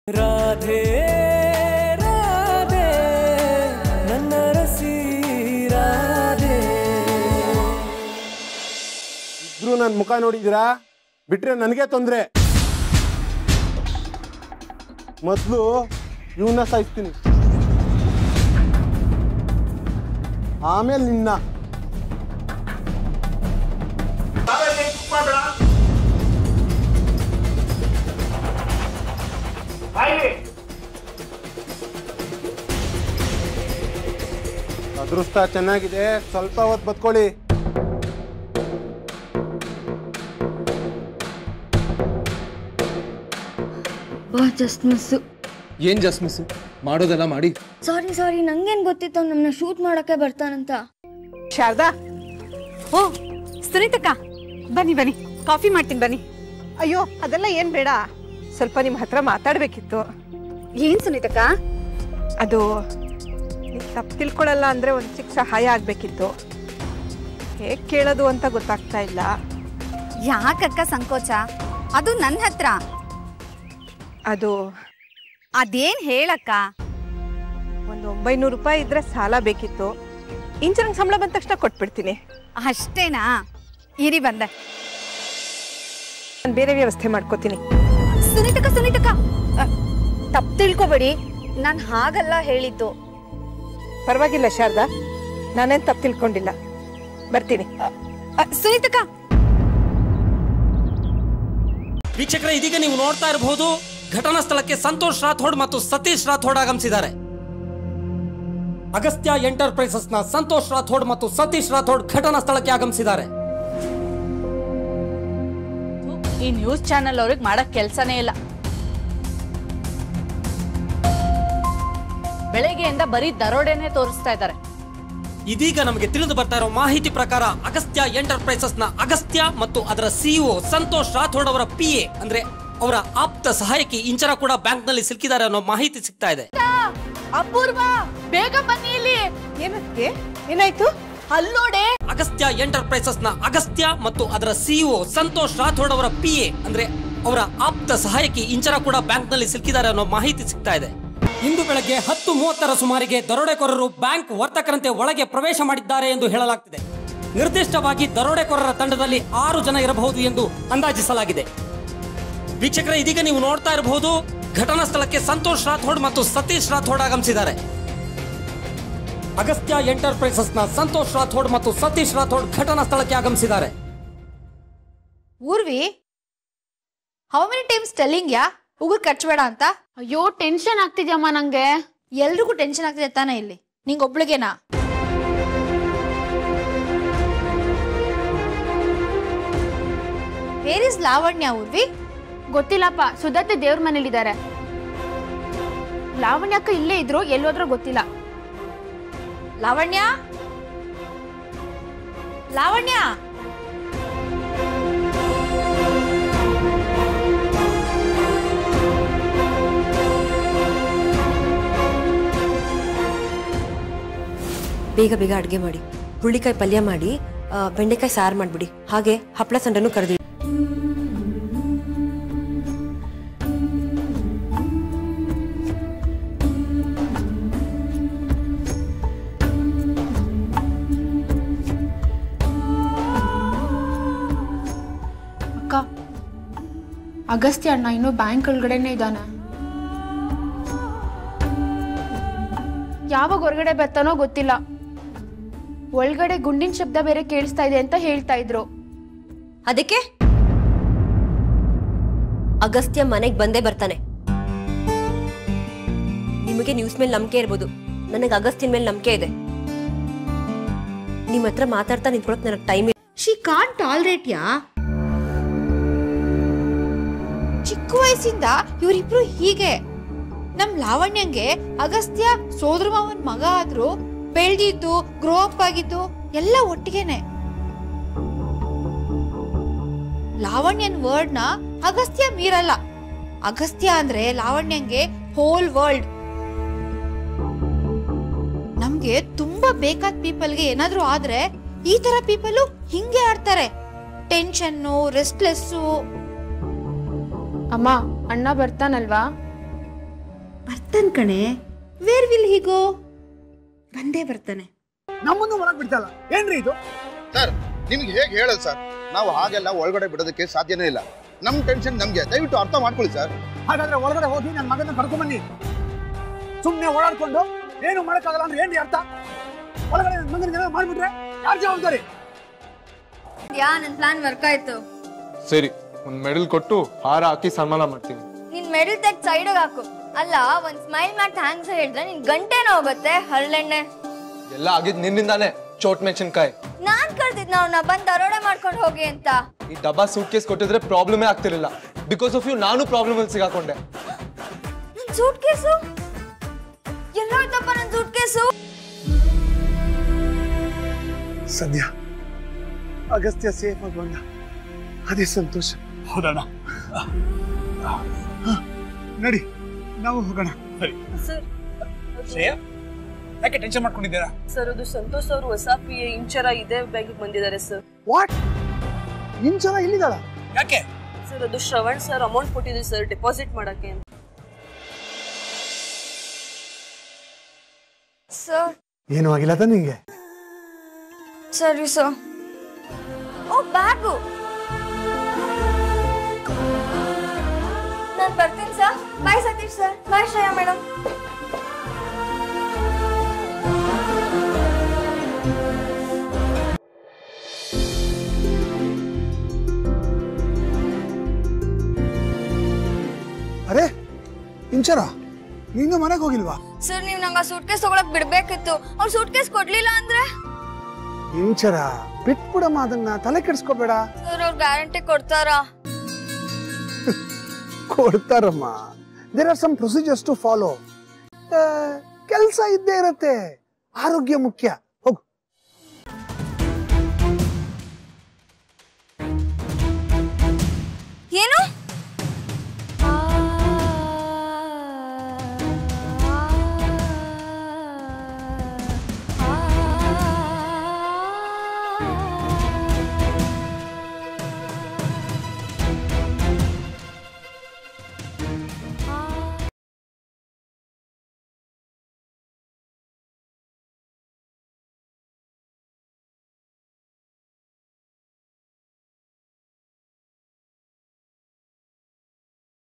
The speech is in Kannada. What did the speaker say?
ರಾಧೆ ರಾಧೆ ನನ್ನ ರಸಿ ರಾಧೆ ಇಬ್ರು ನನ್ನ ಮುಖ ನೋಡಿದ್ದೀರಾ ಬಿಟ್ರೆ ನನಗೆ ತೊಂದರೆ ಮೊದಲು ಇವನ್ನ ಸಾಯಿಸ್ತೀನಿ ಆಮೇಲೆ ನಿನ್ನ ಅದೃಷ್ಟ ಚೆನ್ನಾಗಿದೆ ಸ್ವಲ್ಪ ಹೊತ್ತು ಬದ್ಕೊಳ್ಳಿ ಬಾ ಜಸ್ಟ್ ಮಿಸ್ಸು ಏನ್ ಜಸ್ಟ್ ಮಿಸ್ ಮಾಡೋದೆಲ್ಲ ಮಾಡಿ ಸಾರಿ ಸಾರಿ ನಂಗೇನ್ ಗೊತ್ತಿತ್ತು ನಮ್ಮನ್ನ ಶೂಟ್ ಮಾಡಕ್ಕೆ ಬರ್ತಾನಂತ ಶಾರದಾ ಓ ಸುನೀತಕ್ಕ ಬನ್ನಿ ಬನ್ನಿ ಕಾಫಿ ಮಾಡ್ತೀನಿ ಬನ್ನಿ ಅಯ್ಯೋ ಅದೆಲ್ಲ ಏನ್ ಬೇಡ ಸ್ವಲ್ಪ ನಿಮ್ಮ ಹತ್ರ ಮಾತಾಡ್ಬೇಕಿತ್ತು ಏನ್ ಸುನೀತಕ್ಕ ಅದು ತಪ್ಪು ತಿಳ್ಕೊಳಲ್ಲ ಅಂದ್ರೆ ಒಂದು ಚಿಕ್ಕ ಸಹಾಯ ಆಗ್ಬೇಕಿತ್ತು ಹೇಗ್ ಕೇಳೋದು ಅಂತ ಗೊತ್ತಾಗ್ತಾ ಇಲ್ಲ ಯಾಕಕ್ಕ ಸಂಕೋಚ ಅದು ನನ್ನ ಹತ್ರ ಅದು ಅದೇನ್ ಹೇಳಕ್ಕ ಒಂದು ಒಂಬೈನೂರು ರೂಪಾಯಿ ಇದ್ರೆ ಸಾಲ ಬೇಕಿತ್ತು ಇಂಚರಂಗ್ ಸಂಬಳ ಬಂದ ತಕ್ಷಣ ಕೊಟ್ಬಿಡ್ತೀನಿ ಅಷ್ಟೇನಾ ಇರಿ ಬಂದೆ ನಾನು ಬೇರೆ ವ್ಯವಸ್ಥೆ ಮಾಡ್ಕೋತೀನಿ ಸುನೀತಕ್ಕ ಸುನೀತಕ್ಕ ತಪ್ಪು ತಿಳ್ಕೊಬೇಡಿ ನಾನು ಹಾಗಲ್ಲ ಹೇಳಿದ್ದು ಪರವಾಗಿಲ್ಲ ಶಾರದಾ ನಾನೇನ್ ತಪ್ಪು ತಿಳ್ಕೊಂಡಿಲ್ಲ ಬರ್ತೀನಿ ಅ, ಸುನೀತಕ್ಕ ವೀಕ್ಷಕರೇ ಇದೀಗ ನೀವು ನೋಡ್ತಾ ಇರಬಹುದು ಘಟನಾ ಸ್ಥಳಕ್ಕೆ ಸಂತೋಷ್ ರಾಥೋಡ್ ಮತ್ತು ಸತೀಶ್ ರಾಥೋಡ್ ಆಗಮಿಸಿದ್ದಾರೆ ಅಗಸ್ತ್ಯ ಎಂಟರ್ಪ್ರೈಸಸ್ ನ ಸಂತೋಷ್ ರಾಥೋಡ್ ಮತ್ತು ಸತೀಶ್ ರಾಥೋಡ್ ಘಟನಾ ಸ್ಥಳಕ್ಕೆ ಆಗಮಿಸಿದ್ದಾರೆ ಈ ನ್ಯೂಸ್ ಚಾನೆಲ್ ಅವ್ರಿಗೆ ಮಾಡಕ್ ಕೆಲ್ಸನೇ ಇಲ್ಲ ಬೆಳಗ್ಗೆಯಿಂದ ಬರೀ ದರೋಡೆನೆ ತೋರಿಸ್ತಾ ಇದ್ದಾರೆ ಇದೀಗ ನಮಗೆ ತಿಳಿದು ಬರ್ತಾ ಇರೋ ಮಾಹಿತಿ ಪ್ರಕಾರ ಅಗಸ್ತ್ಯ ಎಂಟರ್ಪ್ರೈಸಸ್ ನ ಅಗಸ್ತ್ಯ ಮತ್ತು ಅದರ ಸಿಇಒ ಸಂತೋಷ್ ರಾಥೋಡ್ ಅವರ ಪಿ ಎ ಅಂದ್ರೆ ಅವರ ಆಪ್ತ ಸಹಾಯಕಿ ಇಂಚರ ಕೂಡ ಬ್ಯಾಂಕ್ ನಲ್ಲಿ ಸಿಲುಕಿದ್ದಾರೆ ಅನ್ನೋ ಮಾಹಿತಿ ಸಿಗ್ತಾ ಇದೆ ಅಪೂರ್ವ ಬೇಗ ಬನ್ನಿ ಇಲ್ಲಿ ಏನಕ್ಕೆ ಏನಾಯ್ತು ಅಲ್ಲೋಡೆ ಅಗಸ್ತ್ಯ ಎಂಟರ್ಪ್ರೈಸಸ್ ನ ಅಗಸ್ತ್ಯ ಮತ್ತು ಅದರ ಸಿಇಒ ಸಂತೋಷ್ ರಾಥೋಡ್ ಅವರ ಪಿ ಎ ಅಂದ್ರೆ ಅವರ ಆಪ್ತ ಸಹಾಯಕಿ ಇಂಚರ ಕೂಡ ಬ್ಯಾಂಕ್ ನಲ್ಲಿ ಸಿಲುಕಿದ್ದಾರೆ ಅನ್ನೋ ಮಾಹಿತಿ ಸಿಗ್ತಾ ಇದೆ ಇಂದು ಬೆಳಗ್ಗೆ ಹತ್ತು ಮೂವತ್ತರ ಸುಮಾರಿಗೆ ದರೋಡೆಕೋರರು ಬ್ಯಾಂಕ್ ವರ್ತಕರಂತೆ ಒಳಗೆ ಪ್ರವೇಶ ಮಾಡಿದ್ದಾರೆ ಎಂದು ಹೇಳಲಾಗ್ತಿದೆ ನಿರ್ದಿಷ್ಟವಾಗಿ ದರೋಡೆಕೋರರ ತಂಡದಲ್ಲಿ ಆರು ಜನ ಇರಬಹುದು ಎಂದು ಅಂದಾಜಿಸಲಾಗಿದೆ ವೀಕ್ಷಕರೇ ಇದೀಗ ನೀವು ನೋಡ್ತಾ ಇರಬಹುದು ಘಟನಾ ಸ್ಥಳಕ್ಕೆ ಸಂತೋಷ್ ರಾಥೋಡ್ ಮತ್ತು ಸತೀಶ್ ರಾಥೋಡ್ ಆಗಮಿಸಿದ್ದಾರೆ ಅಗಸ್ತ್ಯ ಎಂಟರ್ಪ್ರೈಸಸ್ ನ ಸಂತೋಷ್ ರಾಥೋಡ್ ಮತ್ತು ಸತೀಶ್ ರಾಥೋಡ್ ಘಟನಾ ಸ್ಥಳಕ್ಕೆ ಆಗಮಿಸಿದ್ದಾರೆ Urvi how many times telling ya ಉಗುರು ಕಚ್ಬೇಡ ಅಂತ ಅಯ್ಯೋ ಟೆನ್ಷನ್ ಆಗ್ತಿದ್ಯಮ್ಮ ನಂಗೆ ಎಲ್ರಿಗೂ ಟೆನ್ಷನ್ ಆಗ್ತಿದೆ ತಾನೇ ಇಲ್ಲಿ ನಿಂಗ್ ಒಬ್ಳಿಗೆನಾ ವೇರ್ ಇಸ್ ಲಾವಣ್ಯ ಊರ್ವಿ ಗೊತ್ತಿಲ್ಲಪ್ಪ ಸುಧತ್ತೆ ದೇವ್ರ ಮನೇಲಿದ್ದಾರೆ ಲಾವಣ್ಯಕ್ಕ ಇಲ್ಲೇ ಇದ್ರು ಎಲ್ಲೋದ್ರೂ ಗೊತ್ತಿಲ್ಲ ಲಾವಣ್ಯ ಲಾವಣ್ಯ ಬೇಗ ಬೇಗ ಅಡುಗೆ ಮಾಡಿ ಹುಳ್ಳಿಕಾಯಿ ಪಲ್ಯ ಮಾಡಿ ಆ, ಬೆಂಡೆಕಾಯಿ ಸಾರು ಮಾಡಿಬಿಡಿ ಹಾಗೆ ಹಪ್ಪಳ ಸಂಡನು ಕರೆದಿ ಅಕ್ಕ ಅಗಸ್ತ್ಯ ಅಣ್ಣ ಇನ್ನೂ ಬ್ಯಾಂಕ್ ಒಳಗಡೆನೆ ಇದ್ದಾನೆ ಯಾವಾಗ ಹೊರಗಡೆ ಬರ್ತಾನೋ ಗೊತ್ತಿಲ್ಲ ಒಳಗಡೆ ಗುಂಡಿನ ಶಬ್ದ ಬೇರೆ ಕೇಳಿಸ್ತಾ ಇದೆ ಅಂತ ಹೇಳ್ತಾ ಇದ್ರು ಅದಕ್ಕೆ ಅಗಸ್ತ್ಯ ಮನೆಗೆ ಬಂದೇ ಬರ್ತಾನೆ ನಿಮಗೆ ನ್ಯೂಸ್ ಮೇಲೆ ನಂಬಿಕೆ ಇರ್ಬೋದು ನನಗೆ ಅಗಸ್ತ್ಯನ ಮೇಲೆ ನಂಬಿಕೆ ಇದೆ ನಿಮ್ಮ ಹತ್ರ ಮಾತಾಡ್ತಾ ನಿಂತ್ಕೊಳಕ್ ನನಗೆ time she can't tolerate ya ಚಿಕ್ಕ ವಯಸ್ಸಿಂದ ಇವರಿಬ್ರು ಹೀಗೆ ನಮ್ ಲಾವಣ್ಯಂಗೆ ಅಗಸ್ತ್ಯ ಸೋದರ ಮಾವನ್ ಮಗ ಆದ್ರೂ ಬೆಳ್ದಿದ್ದು ಗ್ರೋ ಅಪ್ ಆಗಿದ್ದು ಎಲ್ಲ ಒಟ್ಟಿಗೆನೆ ಲಾವಣ್ಯನ್ ವರ್ಡ್ ನ ಅಗಸ್ತ್ಯ ಮೀರಲ್ಲ ಅಗಸ್ತ್ಯ ಅಂದ್ರೆ ಲಾವಣ್ಯಂಗೆ ಹೋಲ್ ವರ್ಲ್ಡ್ ನಮ್ಗೆ ತುಂಬಾ ಬೇಕಾದ ಪೀಪಲ್ಗೆ ಏನಾದ್ರೂ ಆದ್ರೆ ಈ ತರ ಪೀಪಲ್ ಹಿಂಗೆ ಆಡ್ತಾರೆ ಟೆನ್ಷನ್ನು ರೆಸ್ಟ್ಲೆಸ್ಸು ಅಮ್ಮ ಅಣ್ಣ ಬರ್ತಾನಲ್ವಾ ಬರ್ತಾನೆ ಕಣೆ ವೇರ್ ವಿಲ್ ಹೀಗೋ ಬಂದೇ ಬರ್ತಾನೆ ನಮ್ಮನ್ನು ಒಳಗ್ ಬಿಡ್ತಲ್ಲ ಏನ್ರಿ ಇದು ಸರ್ ನಿಮ್ಗೆ ಹೇಗೆ ಹೇಳೋದು ಸರ್ ನಾವು ಹಾಗೆಲ್ಲ ಒಳಗಡೆ ಬಿಡೋದಕ್ಕೆ ಸಾಧ್ಯನೇ ಇಲ್ಲ ನಮ್ ಟೆನ್ಷನ್ ನಮ್ಗೆ ದಯವಿಟ್ಟು ಅರ್ಥ ಮಾಡ್ಕೊಳ್ಳಿ ಸರ್ ಹಾಗಾದ್ರೆ ಒಳಗಡೆ ಹೋಗಿ ನನ್ನ ಮಗನ ಕರ್ಕೊಂಬನ್ನಿ ಸುಮ್ನೆ ಓಡಾಡ್ಕೊಂಡು ಏನು ಮಾಡಕ್ಕಾಗಲ್ಲ ಅಂದ್ರೆ ಏನ್ರಿ ಅರ್ಥ ಒಳಗಡೆ ನನ್ನ ಮಗನಿಗೆ ಏನಾದ್ರು ಮಾಡ್ಬಿಟ್ರೆ ಯಾರ್ ಜವಾಬ್ದಾರಿ ಯಾ ನನ್ ಪ್ಲಾನ್ ವರ್ಕ್ ಆಯ್ತು ಸರಿ ಒಂದ್ ಮೆಡಲ್ ಕೊಟ್ಟು ಹಾರ ಹಾಕಿ ಸನ್ಮಾನ ಮಾಡ್ತೀನಿ ನಿನ್ ಮೆಡಲ್ ತೆಗ್ ಸೈಡ್ ಹಾಕು ಅಲ್ಲ ಒಂದ್ ಸ್ಮೈಲ್ ಮಾಡಿ ಥ್ಯಾಂಕ್ಸ್ ಹೇಳಿದ್ರೆ ನಿನ್ ಗಂಟೆನ ಹೋಗುತ್ತೆ ಹರಳೆಣ್ಣೆ ಎಲ್ಲ ಆಗಿದ್ ನಿನ್ನಿಂದಾನೆ ಚೋಟ್ ಮೆಣಸಿನ್ಕಾಯಿ ನಾನ್ ಕರ್ದಿದ್ ಅವ್ನ ಬಂದ್ ದರೋಡೆ ಮಾಡ್ಕೊಂಡು ಹೋಗಿ ಅಂತ ಈ ಡಬ್ಬಾ ಸೂಟ್ ಕೇಸ್ ಕೊಟ್ಟಿದ್ರೆ ಪ್ರಾಬ್ಲಮೇ ಆಗ್ತಿರ್ಲಿಲ್ಲ ಬಿಕಾಸ್ ಆಫ್ ಯು ನಾನು ಪ್ರಾಬ್ಲಮ್ ಅಲ್ಲಿ ಸಿಗಾಕೊಂಡೆ ನನ್ ಸೂಟ್ ಕೇಸು ಎಲ್ಲೋಯ್ತಪ್ಪ ನನ್ ಸೂಟ್ ಕೇಸು ಸದ್ಯ ಅಗಸ್ತ್ಯ ಸೇಫ್ ಆಗಿ ಬಂದ ಅದೇ ಸಂತೋಷ ಹೌದಣ್ಣ ನಡಿ ನಾವು ಹೋಗೋಣ ಸರಿ ಶ್ರೇಯ ಯಾಕೆ ಟೆನ್ಷನ್ ಮಾಡ್ಕೊಂಡಿದ್ದೀರಾ ಸರ್ ಅದು ಸಂತೋಷ್ ಅವರು ಹೊಸ ಪಿ ಎ ಇಂಚರ ಇದೇ ಬ್ಯಾಂಕ್ ಬಂದಿದ್ದಾರೆ ಸರ್ ವಾಟ್ ಇಂಚನ ಇಲ್ಲಿದ್ದಾಳ ಯಾಕೆ ಸರ್ ಅದು ಶ್ರವಣ್ ಸರ್ ಅಮೌಂಟ್ ಕೊಟ್ಟಿದ್ರು ಸರ್ ಡೆಪಾಸಿಟ್ ಮಾಡಕ್ಕೆ ಅಂತ ಸರ್ ಏನೂ ಆಗಿಲ್ಲ ತಾನೆ ನಿಂಗೆ ಸರಿ ಸರ್ ಓ ಬ್ಯಾಗು ನಾನ್ ಬರ್ತೀನಿ sir bye Satish sir bye Shreya madam ಅರೆ ಇಂಚರ ನೀನು ಮನೆಗೆ ಹೋಗಿಲ್ವಾ ಸರ್ ನೀವು ನಂಗೆ ಸೂಟ್ ಕೇಸ್ ತಗೊಳಕ್ ಬಿಡ್ಬೇಕಿತ್ತು ಅವ್ರು ಸೂಟ್ ಕೇಸ್ ಕೊಡ್ಲಿಲ್ಲ ಅಂದ್ರೆ ಇಂಚರ ಬಿಟ್ಬಿಡಮ್ಮ ಅದನ್ನ ತಲೆ ಕೆಡಿಸ್ಕೋಬೇಡ ಸರ್ ಅವ್ರು ಗ್ಯಾರಂಟಿ ಕೊಡ್ತಾರಾ ಕೊಡ್ತಾರಮ್ಮ there are some procedures to follow ಕೆಲಸ ಇದ್ದೇ ಇರತ್ತೆ ಆರೋಗ್ಯ ಮುಖ್ಯ